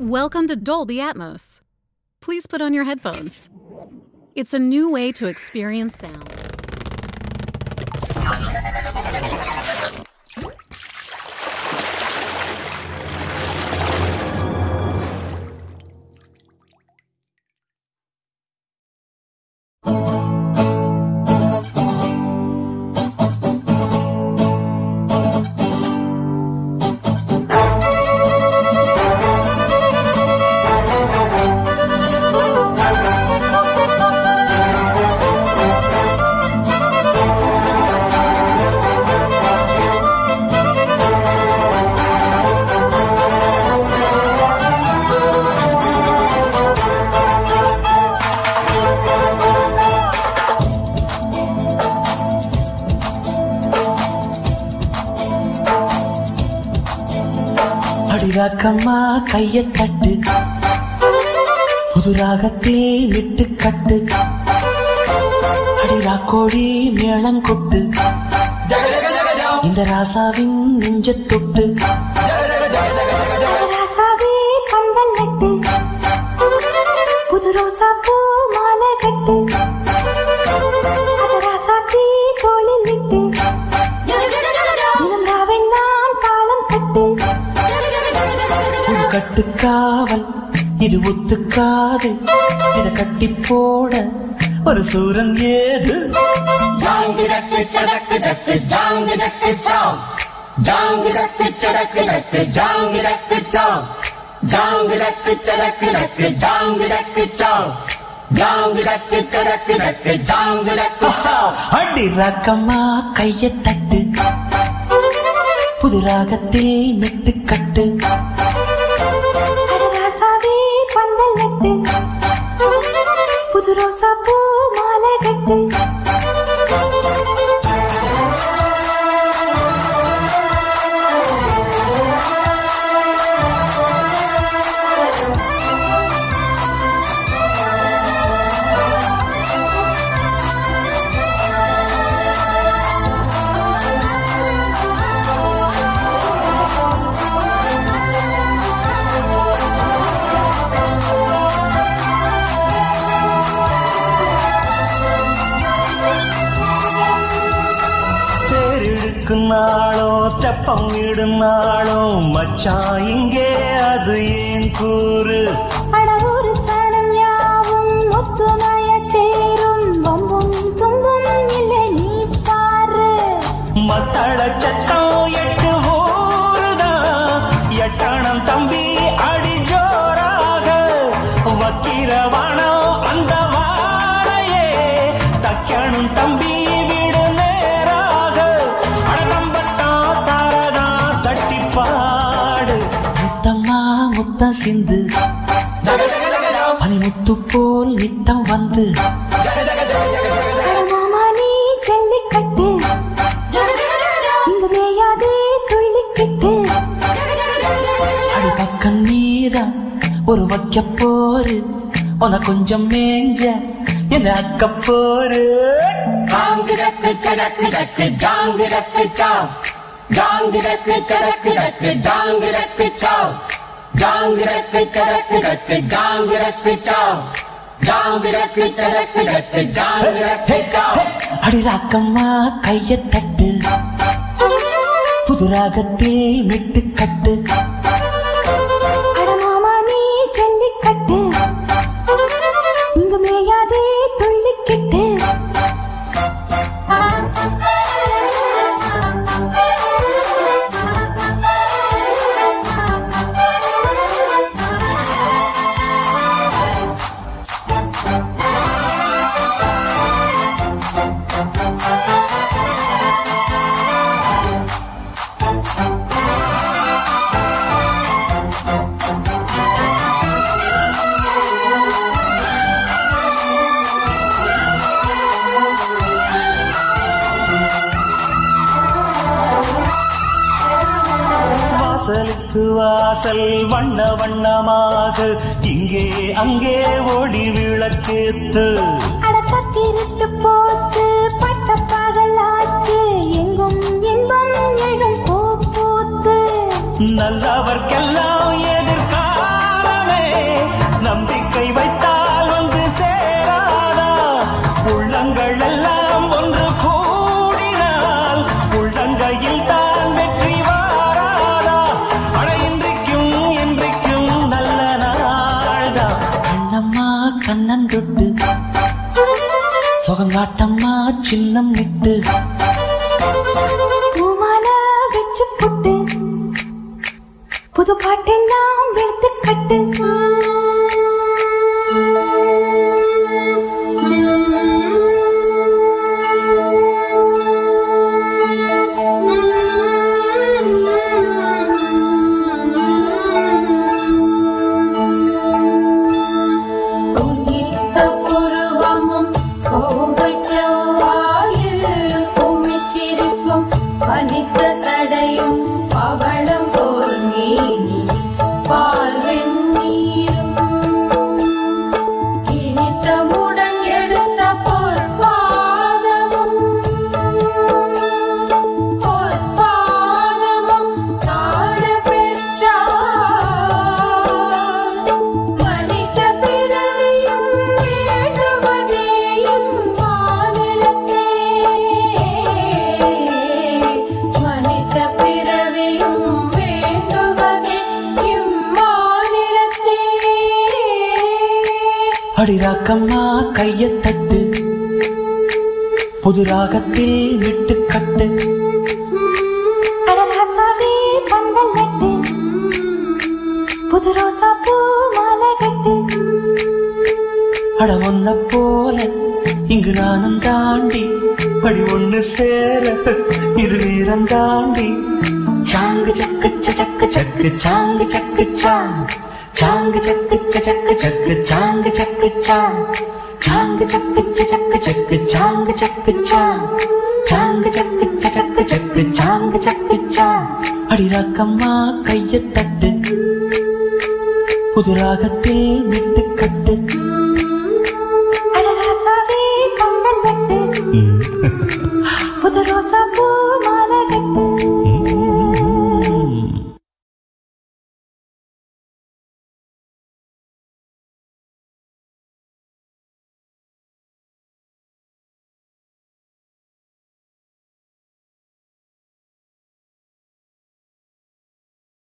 Welcome to Dolby Atmos. Please put on your headphones. It's a new way to experience sound. அடிராக்கம்மா கைய தட்டு புது ராகத்தில் விட்டு கட்டு அடிராக்கோடி மேளம் கொட்டு இந்த ராசாவின் நெஞ்ச தொட்டு ராசாவே பந்தல் நட்டு புது ரோசா பூ மாலை கட்டு அத ராசாத்தி தோளில் விட்டு தினம் ராவெல்லாம் தாளம் கட்டு ஒரு கட்டுக்காவல் இது ஒத்துக்காது இத கட்டி போட ஒரு சூரன் ஏது Jang dak chadak dak jang dak chow. Jang dak chadak dak jang dak chow. Jang dak chadak dak jang dak chow. Jang dak chadak dak jang dak chow. அடி ராக்கம்மா கைய தட்டு புது ராகத்தில் மெட்டு கட்டு அட ராசாவே பந்தல் நட்டு புது ரோசா பூ மாலை கட்டு தேரிழுக்கும் நாளோ தெப்பம் விடும் நாளோ மச்சான் இங்கே அது ஏன் கூறு அட ஒரு சனம் யாவும் ஒத்துமைய சேரும் வம்பும் தும்பும் இல்லை நீ பாரு மத்தள சட்டம் எட்டு ஊருதான் எட்டணம் தம்பி அடி ஜோராக வக்கிரவானம் அந்த வாழையே தக்கணும் தம்பி வீடு நேராக அடநம்பட்டா தாரதா தட்டி பாடு முத்தம்மா முத்த சிந்து பனிமுத்து போல் நித்தம் வந்து அட மாமா நீ ஜல்லிக்கட்டு இங்கு மேயாதே துள்ளிக்கிட்டு அடி பக்கம் நீதான் ஒரு வைக்க போரு உன கொஞ்சம் மேஞ்ச என்ன அக்க போரு Jang dak chadak dak jang dak chow. Jang dak chadak dak jang dak chow. Jang dak chadak dak jang dak chow. Jang dak chadak dak jang dak chow. அடி ராக்கம்மா கைய தட்டு புது ராகத்தே விட்டு கட்டு அட மாமா நீ ஜல்லிக்கட்டு இங்கு மேயாதே துள்ளிக்கிட்டு வாசலுக்கு வாசல் வண்ண வண்ணமாக இங்கே அங்கே ஓடி விளக்கேத்து அட பத்திரிட்டு போச்சு பட்ட பகலாச்சு எங்கும் இன்பம் எழும் பூ பூத்து நல்லவர்க்கெல்லாம் எதிர்காலம் மானம்மா கண்ணந்தொட்டு சுகங்காட்டம்மா சின்னம் விட்டு பூமால வச்சு புட்டு புது பாட்டெல்லாம் வெளுத்து கட்டு உன்னித்த புருவமும் கோவைச் செவ்வாயில் கும்மிச் சிரிப்பும் பனித்த சடையும் பவளம் போல் மேனி பால் வெந்நீரும் இனித்த முடன் எடுத்த பொற்பாதமும் பொற்பாதமும் தாழ பெற்றார் மனித பிறவியும் வேண்டுவதேயும் மாநிலத்தே மனித பிறவியும் வேண்டுவதே இம்மாநிலத்தே அடிராக்கம்மா கையத் தட்டு புது ராகத்தில் விட்டு கட்டு அடராசாவே பந்தல் நட்டு புது ரோசா பூ மாலை கட்டு அட ஒன்ன போல இங்கு நானும் தாண்டி படி ஒண்ணு சேர இது வீரம் தாண்டி சாங்கு சக்கு சக்கு சக்கு சாங்கு சக்கு சாங் சாங்கு சக்கு சக்கு சக்கு சாங்கு சக்கு சாங் சாங்கு சக்கு சக்கு சக்கு சாங்கு சக்கு சாங் சாங்கு சக்கு சக்கு சக்கு சாங்கு சக்கு சாங் அடிராக்கம்மா கையத் தட்டு புது ராகத்தில் விட்டு